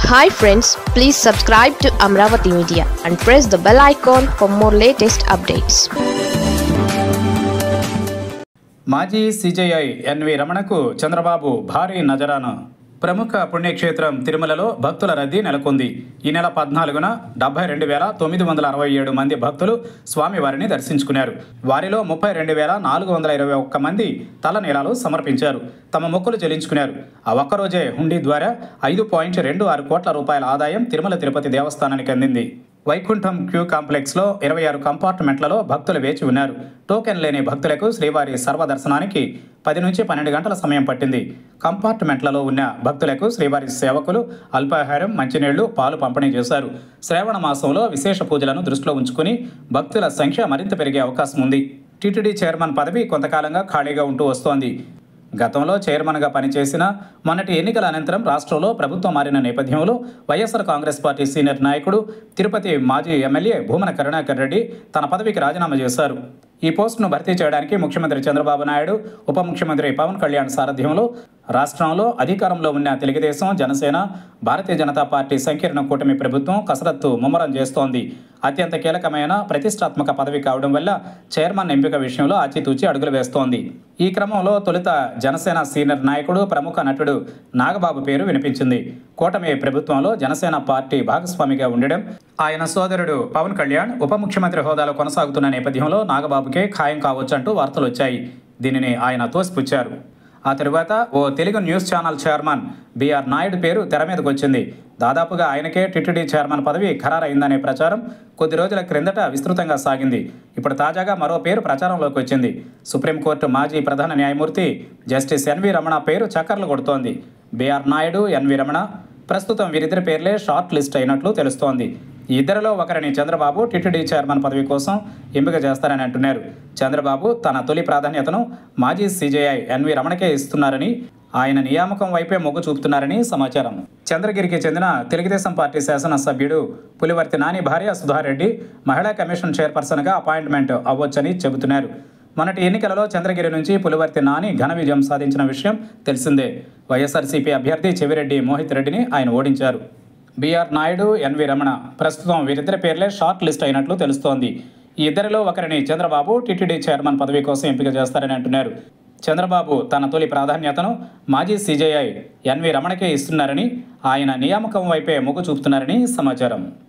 hi friends please subscribe to Amaravati media and press the bell icon for more latest updates మాజీ CJI NV రమణకు చంద్రబాబు భారీ నజరాన ప్రముఖ పుణ్యక్షేత్రం తిరుమలలో భక్తుల రద్దీ నెలకొంది ఈ నెల పద్నాలుగున డెబ్బై రెండు వేల తొమ్మిది వందల అరవై ఏడు మంది భక్తులు స్వామివారిని దర్శించుకున్నారు వారిలో ముప్పై రెండు వేల నాలుగు వందల ఇరవై ఒక్క మంది తలనీలాలు సమర్పించారు తమ మొక్కులు చెల్లించుకున్నారు ఆ ఒక్కరోజే హుండీ ద్వారా ఐదు పాయింట్ రెండు ఆరు కోట్ల రూపాయల ఆదాయం తిరుమల తిరుపతి దేవస్థానానికి అందింది వైకుంఠం క్యూ కాంప్లెక్స్లో ఇరవై ఆరు కంపార్ట్మెంట్లలో భక్తులు వేచి ఉన్నారు టోకెన్ లేని భక్తులకు శ్రీవారి సర్వదర్శనానికి పది నుంచి పన్నెండు గంటల సమయం పట్టింది కంపార్ట్మెంట్లలో ఉన్న భక్తులకు శ్రీవారి సేవకులు అల్పాహారం మంచినీళ్లు పాలు పంపిణీ చేశారు శ్రావణ మాసంలో విశేష పూజలను దృష్టిలో ఉంచుకుని భక్తుల సంఖ్య మరింత పెరిగే అవకాశం ఉంది టీటీడీ చైర్మన్ పదవి కొంతకాలంగా ఖాళీగా ఉంటూ వస్తోంది గతంలో చైర్మన్గా పనిచేసిన మొన్నటి ఎన్నికల అనంతరం రాష్ట్రంలో ప్రభుత్వం మారిన నేపథ్యంలో వైఎస్ఆర్ కాంగ్రెస్ పార్టీ సీనియర్ నాయకుడు తిరుపతి మాజీ ఎమ్మెల్యే భూమన కరుణాకర్ రెడ్డి తన పదవికి రాజీనామా చేశారు ఈ పోస్టును భర్తీ చేయడానికి ముఖ్యమంత్రి చంద్రబాబు నాయుడు ఉప ముఖ్యమంత్రి పవన్ కళ్యాణ్ సారథ్యంలో రాష్ట్రంలో అధికారంలో ఉన్న తెలుగుదేశం జనసేన భారతీయ జనతా పార్టీ సంకీర్ణ కూటమి ప్రభుత్వం కసరత్తు ముమ్మరం చేస్తోంది అత్యంత కీలకమైన ప్రతిష్టాత్మక పదవి కావడం వల్ల చైర్మన్ ఎంపిక విషయంలో ఆచితూచి అడుగులు వేస్తోంది ఈ క్రమంలో తొలుత జనసేన సీనియర్ నాయకుడు ప్రముఖ నటుడు నాగబాబు పేరు వినిపించింది కూటమి ప్రభుత్వంలో జనసేన పార్టీ భాగస్వామిగా ఉండడం ఆయన సోదరుడు పవన్ కళ్యాణ్ ఉప ముఖ్యమంత్రి హోదాలో కొనసాగుతున్న నేపథ్యంలో నాగబాబుకే ఖాయం కావచ్చంటూ వార్తలు వచ్చాయి దీనిని ఆయన తోసిపుచ్చారు ఆ తరువాత ఓ Telugu news channel chairman BR Naidu పేరు తెర మీదకు వచ్చింది దాదాపుగా ఆయనకే టిటిడి చైర్మన్ పదవి ఖరారైందనే ప్రచారం కొద్ది రోజుల క్రిందట విస్తృతంగా సాగింది ఇప్పుడు తాజాగా మరో పేరు ప్రచారంలోకి వచ్చింది సుప్రీంకోర్టు మాజీ ప్రధాన న్యాయమూర్తి జస్టిస్ ఎన్వి రమణ పేరు చక్కర్లు కొడుతోంది బిఆర్ నాయుడు ఎన్వి రమణ ప్రస్తుతం వీరిద్దరి పేర్లే షార్ట్ లిస్ట్ అయినట్లు తెలుస్తోంది ఈ ఇద్దరిలో ఒకరిని చంద్రబాబు టిటిడి చైర్మన్ పదవి కోసం ఎంపిక చేస్తారని అంటున్నారు చంద్రబాబు తన తొలి ప్రాధాన్యతను మాజీ సీజేఐ ఎన్వి రమణకే ఇస్తున్నారని ఆయన నియామకం వైపే మొగ్గు చూపుతున్నారని సమాచారం చంద్రగిరికి చెందిన తెలుగుదేశం పార్టీ శాసనసభ్యుడు పులివర్తి నాని భార్య సుధారెడ్డి మహిళా కమిషన్ చైర్పర్సన్గా అపాయింట్మెంట్ అవ్వొచ్చని చెబుతున్నారు మొన్నటి ఎన్నికలలో చంద్రగిరి నుంచి పులివర్తి నాని ఘన విజయం సాధించిన విషయం తెలిసిందే వైఎస్ఆర్సీపీ అభ్యర్థి చెవిరెడ్డి మోహిత్ రెడ్డిని ఆయన ఓడించారు బీఆర్ నాయుడు ఎన్వి రమణ ప్రస్తుతం వీరిద్దరి పేర్లే షార్ట్ లిస్ట్ అయినట్లు తెలుస్తోంది ఈ ఇద్దరిలో ఒకరిని చంద్రబాబు టీటీడీ చైర్మన్ పదవి కోసం ఎంపిక చేస్తారని అంటున్నారు చంద్రబాబు తన తొలి ప్రాధాన్యతను మాజీ సీజేఐ ఎన్వి రమణకే ఇస్తున్నారని ఆయన నియామకం వైపే మొగ్గు చూపుతున్నారని సమాచారం